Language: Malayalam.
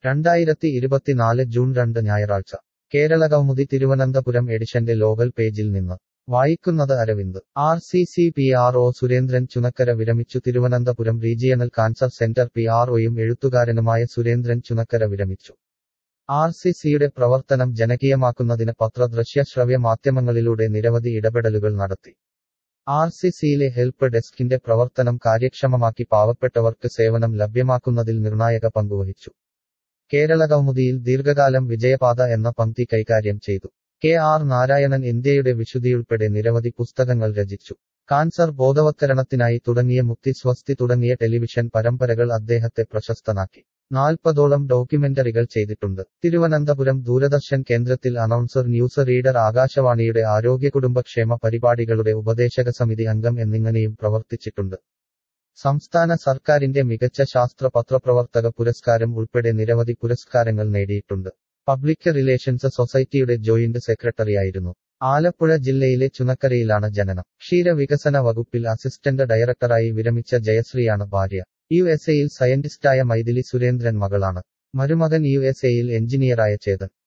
രണ്ടായിരത്തി ഇരുപത്തിനാല് ജൂൺ രണ്ട് ഞായറാഴ്ച കേരളകൗമുദി തിരുവനന്തപുരം എഡിഷന്റെ ലോകൽ പേജിൽ നിന്ന് വായിക്കുന്നത് Aravind R C C P R O Surendran Chunakkara വിരമിച്ചു Thiruvananthapuram regional cancer centre P R ഒയും എഴുത്തുകാരനുമായ സുരേന്ദ്രൻ ചുനക്കര വിരമിച്ചു ആർ സി സിയുടെ പ്രവർത്തനം ജനകീയമാക്കുന്നതിന് പത്രദൃശ്യ ശ്രവ്യ മാധ്യമങ്ങളിലൂടെ നിരവധി ഇടപെടലുകൾ നടത്തി ആർ സി സിയിലെ ഹെൽപ്പ് ഡെസ്കിന്റെ പ്രവർത്തനം കാര്യക്ഷമമാക്കി പാവപ്പെട്ടവർക്ക് സേവനം ലഭ്യമാക്കുന്നതിൽ നിർണായക പങ്കുവഹിച്ചു കേരളകൗമുദിയിൽ ദീർഘകാലം വിജയപാത എന്ന പങ്ക്തി കൈകാര്യം ചെയ്തു കെ ആർ നാരായണൻ ഇന്ത്യയുടെ വിശുദ്ധിയുൾപ്പെടെ നിരവധി പുസ്തകങ്ങൾ രചിച്ചു കാൻസർ ബോധവത്കരണത്തിനായി തുടങ്ങിയ മുക്തി സ്വസ്തി തുടങ്ങിയ ടെലിവിഷൻ പരമ്പരകൾ അദ്ദേഹത്തെ പ്രശസ്തനാക്കി നാൽപ്പതോളം ഡോക്യുമെന്ററികൾ ചെയ്തിട്ടുണ്ട് തിരുവനന്തപുരം ദൂരദർശൻ കേന്ദ്രത്തിൽ അനൗൺസർ ന്യൂസ് റീഡർ ആകാശവാണിയുടെ ആരോഗ്യ കുടുംബക്ഷേമ പരിപാടികളുടെ ഉപദേശക സമിതി അംഗം എന്നിങ്ങനെയും പ്രവർത്തിച്ചിട്ടുണ്ട് സംസ്ഥാന സർക്കാരിന്റെ മികച്ച ശാസ്ത്ര പത്രപ്രവർത്തക പുരസ്കാരം ഉൾപ്പെടെ നിരവധി പുരസ്കാരങ്ങൾ നേടിയിട്ടുണ്ട് പബ്ലിക് റിലേഷൻസ് സൊസൈറ്റിയുടെ ജോയിന്റ് സെക്രട്ടറിയായിരുന്നു ആലപ്പുഴ ജില്ലയിലെ ചുനക്കരയിലാണ് ജനനം ക്ഷീരവികസന വകുപ്പിൽ അസിസ്റ്റന്റ് ഡയറക്ടറായി വിരമിച്ച ജയശ്രീയാണ് ഭാര്യ യു എസ് എയിൽ സയന്റിസ്റ്റായ മൈഥിലി സുരേന്ദ്രൻ മകളാണ് മരുമകൻ യു എസ് എയിൽ എഞ്ചിനീയറായ ചേതൻ